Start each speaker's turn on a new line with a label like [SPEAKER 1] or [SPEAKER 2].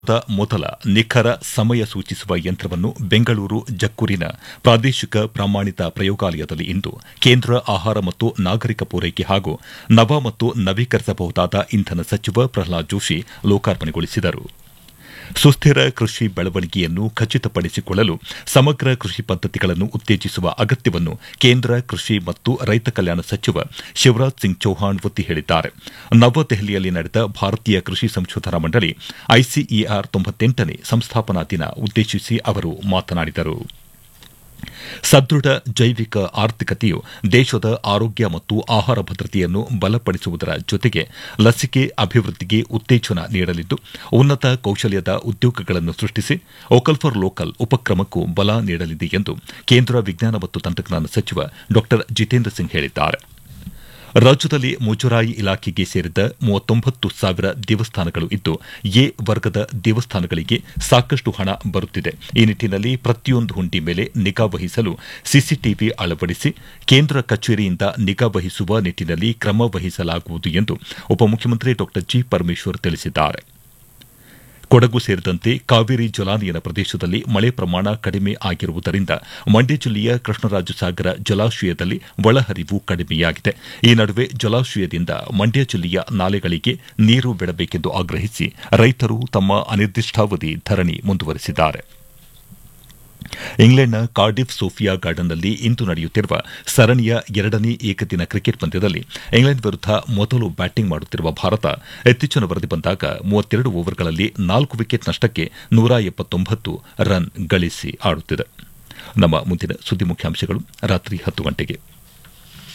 [SPEAKER 1] ಮೊದಲ ನಿಖರ ಸಮಯ ಸೂಚಿಸುವ ಯಂತ್ರವನ್ನು ಬೆಂಗಳೂರು ಜಕ್ಕೂರಿನ ಪ್ರಾದೇಶಿಕ ಪ್ರಮಾಣಿತ ಪ್ರಯೋಗಾಲಯದಲ್ಲಿ ಇಂದು ಕೇಂದ್ರ ಆಹಾರ ಮತ್ತು ನಾಗರಿಕ ಪೂರೈಕೆ ಹಾಗೂ ನವ ಮತ್ತು ನವೀಕರಿಸಬಹುದಾದ ಇಂಧನ ಸಚಿವ ಪ್ರಹ್ಲಾದ್ ಜೋಶಿ ಲೋಕಾರ್ಪಣೆಗೊಳಿಸಿದರು ಸುಸ್ಥಿರ ಕೃಷಿ ಬೆಳವಣಿಗೆಯನ್ನು ಖಚಿತಪಡಿಸಿಕೊಳ್ಳಲು ಸಮಗ್ರ ಕೃಷಿ ಪದ್ದತಿಗಳನ್ನು ಉತ್ತೇಜಿಸುವ ಅಗತ್ಯವನ್ನು ಕೇಂದ್ರ ಕೃಷಿ ಮತ್ತು ರೈತ ಕಲ್ಯಾಣ ಸಚಿವ ಶಿವರಾಜ್ ಸಿಂಗ್ ಚೌಹಾಣ್ ಒತ್ತಿ ಹೇಳಿದ್ದಾರೆ ನವದೆಹಲಿಯಲ್ಲಿ ನಡೆದ ಭಾರತೀಯ ಕೃಷಿ ಸಂಶೋಧನಾ ಮಂಡಳಿ ಐಸಿಇಆರ್ ತೊಂಬತ್ತೆಂಟನೇ ಸಂಸ್ಥಾಪನಾ ದಿನ ಉದ್ದೇಶಿಸಿ ಅವರು ಮಾತನಾಡಿದರು ಸದೃಢ ಜೈವಿಕ ಆರ್ಥಿಕತೆಯು ದೇಶದ ಆರೋಗ್ಯ ಮತ್ತು ಆಹಾರ ಭದ್ರತೆಯನ್ನು ಬಲಪಡಿಸುವುದರ ಜೊತೆಗೆ ಲಸಿಕೆ ಅಭಿವೃದ್ಧಿಗೆ ಉತ್ತೇಜನ ನೀಡಲಿದ್ದು ಉನ್ನತ ಕೌಶಲ್ಯದ ಉದ್ಯೋಗಗಳನ್ನು ಸೃಷ್ಟಿಸಿ ವೋಕಲ್ ಫಾರ್ ಲೋಕಲ್ ಉಪಕ್ರಮಕ್ಕೂ ಬಲ ನೀಡಲಿದೆ ಎಂದು ಕೇಂದ್ರ ವಿಜ್ಞಾನ ಮತ್ತು ತಂತ್ರಜ್ಞಾನ ಸಚಿವ ಡಾ ಜಿತೇಂದ್ರ ಸಿಂಗ್ ಹೇಳಿದ್ದಾರೆ ರಾಜ್ಯದಲ್ಲಿ ಮುಜರಾಯಿ ಇಲಾಖೆಗೆ ಸೇರಿದ ಮೂವತ್ತೊಂಬತ್ತು ಸಾವಿರ ದೇವಸ್ಥಾನಗಳು ಇದ್ದು ಎ ವರ್ಗದ ದೇವಸ್ಥಾನಗಳಿಗೆ ಸಾಕಷ್ಟು ಹಣ ಬರುತ್ತಿದೆ ಈ ನಿಟ್ಟಿನಲ್ಲಿ ಪ್ರತಿಯೊಂದು ಹುಂಡಿ ಮೇಲೆ ನಿಗಾ ವಹಿಸಲು ಸಿಸಿಟಿವಿ ಅಳವಡಿಸಿ ಕೇಂದ್ರ ಕಚೇರಿಯಿಂದ ನಿಗಾ ವಹಿಸುವ ನಿಟ್ಟಿನಲ್ಲಿ ಕ್ರಮ ವಹಿಸಲಾಗುವುದು ಎಂದು ಉಪಮುಖ್ಯಮಂತ್ರಿ ಡಾ ಜಿ ಪರಮೇಶ್ವರ್ ತಿಳಿಸಿದ್ದಾರೆ ಕೊಡಗು ಸೇರಿದಂತೆ ಕಾವೇರಿ ಜಲಾನಯನ ಪ್ರದೇಶದಲ್ಲಿ ಮಳೆ ಪ್ರಮಾಣ ಕಡಿಮೆ ಆಗಿರುವುದರಿಂದ ಮಂಡ್ಯ ಜಿಲ್ಲೆಯ ಕೃಷ್ಣರಾಜಸಾಗರ ಜಲಾಶಯದಲ್ಲಿ ಒಳಹರಿವು ಕಡಿಮೆಯಾಗಿದೆ ಈ ನಡುವೆ ಜಲಾಶಯದಿಂದ ಮಂಡ್ಯ ಜಿಲ್ಲೆಯ ನಾಲೆಗಳಿಗೆ ನೀರು ಬಿಡಬೇಕೆಂದು ಆಗ್ರಹಿಸಿ ರೈತರು ತಮ್ಮ ಅನಿರ್ದಿಷ್ಟಾವಧಿ ಧರಣಿ ಮುಂದುವರೆಸಿದ್ದಾರೆ ಇಂಗ್ಲೆಂಡ್ನ ಕಾರ್ಡಿಫ್ ಸೋಫಿಯಾ ಗಾರ್ಡನ್ನಲ್ಲಿ ಇಂದು ನಡೆಯುತ್ತಿರುವ ಸರಣಿಯ ಎರಡನೇ ಏಕದಿನ ಕ್ರಿಕೆಟ್ ಪಂದ್ಯದಲ್ಲಿ ಇಂಗ್ಲೆಂಡ್ ವಿರುದ್ಧ ಮೊದಲು ಬ್ಯಾಟಿಂಗ್ ಮಾಡುತ್ತಿರುವ ಭಾರತ ಇತ್ತೀಚಿನ ವರದಿ ಬಂದಾಗ ಮೂವತ್ತೆರಡು ಓವರ್ಗಳಲ್ಲಿ ನಾಲ್ಕು ವಿಕೆಟ್ ನಷ್ಟಕ್ಕೆ ನೂರ ಎಪ್ಪತ್ತೊಂಬತ್ತು ರನ್ ಗಳಿಸಿ ಆಡುತ್ತಿದೆ ನಮ್ಮ ಮುಂದಿನ ಸುದ್ದಿ ಮುಖ್ಯಾಂಶಗಳು ರಾತ್ರಿ ಹತ್ತು ಗಂಟೆಗೆ